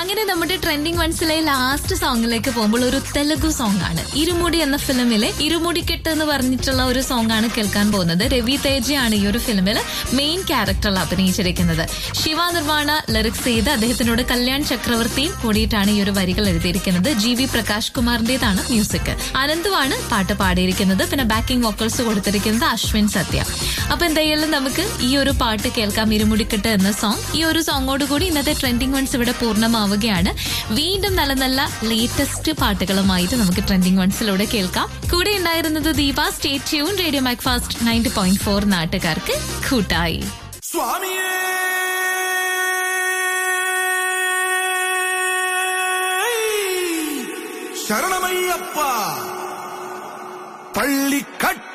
അങ്ങനെ നമ്മുടെ trending വൺസിലെ last സോങ്ങിലേക്ക് പോകുമ്പോൾ ഒരു തെലുഗു സോങ് ആണ് ഇരുമുടി എന്ന ഫിലിമിലെ ഇരുമുടിക്കെട്ട് എന്ന് പറഞ്ഞിട്ടുള്ള ഒരു സോങ് ആണ് കേൾക്കാൻ പോകുന്നത് രവി തേജയാണ് ഈ ഒരു ഫിലിമിൽ മെയിൻ ക്യാരക്ടറിൽ അഭിനയിച്ചിരിക്കുന്നത് ശിവ നിർമ്മാണ ലിറിക്സ് ചെയ്ത് അദ്ദേഹത്തിനോട് കല്യാൺ ചക്രവർത്തിയും കൂടിയിട്ടാണ് ഈ ഒരു വരികൾ എഴുതിയിരിക്കുന്നത് ജി വി പ്രകാശ് കുമാറിന്റേതാണ് മ്യൂസിക് അനന്തുവാണ് പാട്ട് പാടിയിരിക്കുന്നത് പിന്നെ ബാക്കിംഗ് വോക്കൽസ് കൊടുത്തിരിക്കുന്നത് അശ്വിൻ സത്യ അപ്പൊ എന്തായാലും നമുക്ക് ഈ ഒരു പാട്ട് കേൾക്കാം ഇരുമുടിക്കെട്ട് എന്ന സോങ് ഈ ഒരു സോങ്ങോട് കൂടി ഇന്നത്തെ ട്രെൻഡിങ് വൺസ് ഇവിടെ പൂർണ്ണമാവുകയാണ് വീണ്ടും നല്ല നല്ല ലേറ്റസ്റ്റ് പാട്ടുകളുമായിട്ട് നമുക്ക് ട്രെൻഡിങ് വൺസിലൂടെ കേൾക്കാം കൂടെ ഉണ്ടായിരുന്നത് Deepa stay tune radio Macfast ninety point four നാട്ടുകാർക്ക് കൂട്ടായി സ്വാമിയേ ശരണമയ്യപ്പ പള്ളിക്കട്ട്